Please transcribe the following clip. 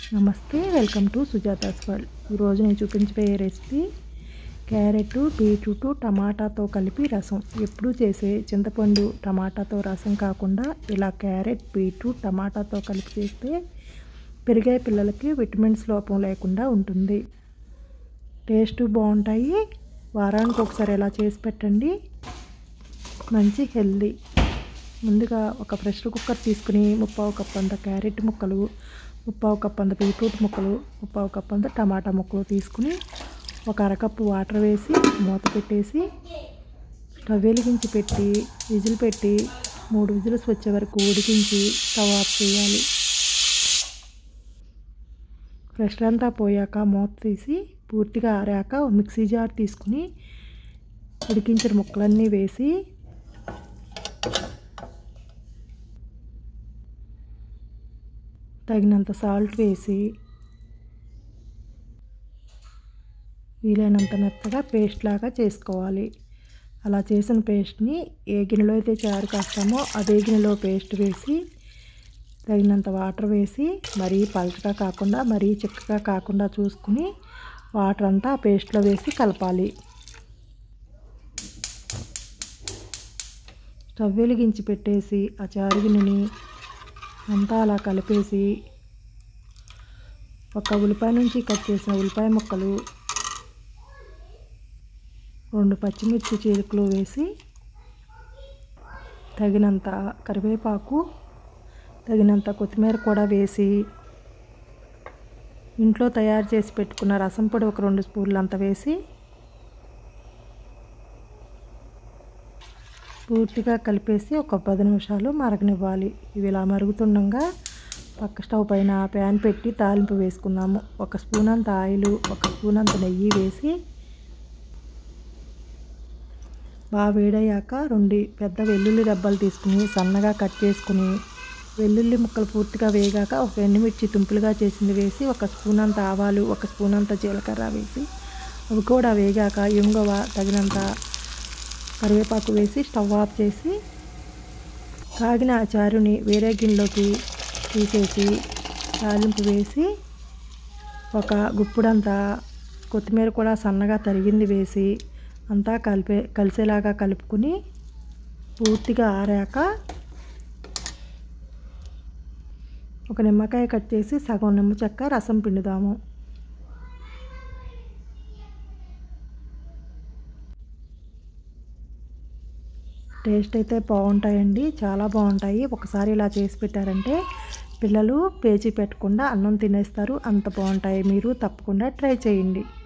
నమస్తే welcome to Sujata's world ఈరోజు నేను చూపించబోయే రెసిపీ క్యారెట్ బీట్రూట్ టమాటాతో కలిపి రసం ఎప్పుడు చేసే చింతపండు టమాటాతో రసం కాకుండా ఇలా క్యారెట్ బీట్రూట్ టమాటాతో కలిపి చేస్తే పెరిగే పిల్లలకి విటమిన్స్ లోపం లేకుండా ఉంటుంది టేస్ట్ బాగుంటాయి వారానికి ఒకసారి ఇలా చేసి పెట్టండి మంచి హెల్దీ ముందుగా ఒక ప్రెషర్ కుక్కర్ తీసుకుని ముప్పావు కప్ అంత క్యారెట్ ముక్కలు ముప్పావు కప్ అంత బీట్రూట్ ముక్కలు ముప్పావు కప్ అంత టమాటా ముక్కలు తీసుకుని ఒక అరకప్పు వాటర్ వేసి మూత పెట్టేసి స్టవ్ వెలిగించి పెట్టి విజిల్ పెట్టి మూడు విజిల్స్ వచ్చే వరకు ఉడికించి స్టవ్ ఆఫ్ చేయాలి ప్రెషర్ అంతా పోయాక మూత తీసి పూర్తిగా ఆరాక మిక్సీ జార్ తీసుకుని ఉడికించిన ముక్కలన్నీ వేసి తగినంత సాల్ట్ వేసి వీలైనంత మెత్తగా పేస్ట్ లాగా చేసుకోవాలి అలా చేసిన పేస్ట్ని ఏ గిన్నెలో అయితే చారు కాస్తామో అదే గిన్నెలో పేస్ట్ వేసి తగినంత వాటర్ వేసి మరీ పలచగా కాకుండా మరీ చిక్కగా కాకుండా చూసుకుని వాటర్ అంతా ఆ పేస్ట్లో వేసి కలపాలి స్టవ్ వెలిగించి పెట్టేసి ఆ చారు గిన్నెని అంతా అలా కలిపేసి ఒక ఉల్లిపాయ నుంచి కట్ చేసిన ఉల్లిపాయ ముక్కలు రెండు పచ్చిమిర్చి చీలికలు వేసి తగినంత కరివేపాకు తగినంత కొత్తిమీర కూడా వేసి ఇంట్లో తయారు చేసి పెట్టుకున్న రసం పొడి ఒక రెండు స్పూన్లు అంత వేసి పూర్తిగా కలిపేసి ఒక పది నిమిషాలు మరగనివ్వాలి ఇవి ఇలా మరుగుతుండగా పక్క స్టవ్ పైన ప్యాన్ పెట్టి తాలింపు వేసుకుందాము ఒక స్పూన్ అంత ఆయిల్ ఒక స్పూన్ అంత నెయ్యి వేసి బాగా వేడయ్యాక రెండు పెద్ద వెల్లుల్లి రెబ్బలు తీసుకుని సన్నగా కట్ చేసుకుని వెల్లుల్లి ముక్కలు పూర్తిగా వేగాక ఒక ఎండుమిర్చి తుంపులుగా చేసింది వేసి ఒక స్పూన్ అంత ఆవాలు ఒక స్పూన్ అంత జీలకర్ర వేసి అవి కూడా వేగాక ఇంగువ తగినంత కరివేపాకు వేసి స్టవ్ ఆఫ్ చేసి కాగిన ఆ చారుని వేరే గిన్నెలోకి తీసేసి తాలింపు వేసి ఒక గుప్పుడంతా కొత్తిమీర కూడా సన్నగా తరిగింది వేసి అంతా కలిపే కలిసేలాగా కలుపుకుని పూర్తిగా ఆరాక ఒక నిమ్మకాయ కట్ చేసి సగం నిమ్మ చెక్క రసం పిండుదాము టేస్ట్ అయితే బాగుంటాయండి చాలా బాగుంటాయి ఒకసారి ఇలా చేసి పెట్టారంటే పిల్లలు పేచీ పెట్టకుండా అన్నం తినేస్తారు అంత బాగుంటాయి మీరు తప్పకుండా ట్రై చేయండి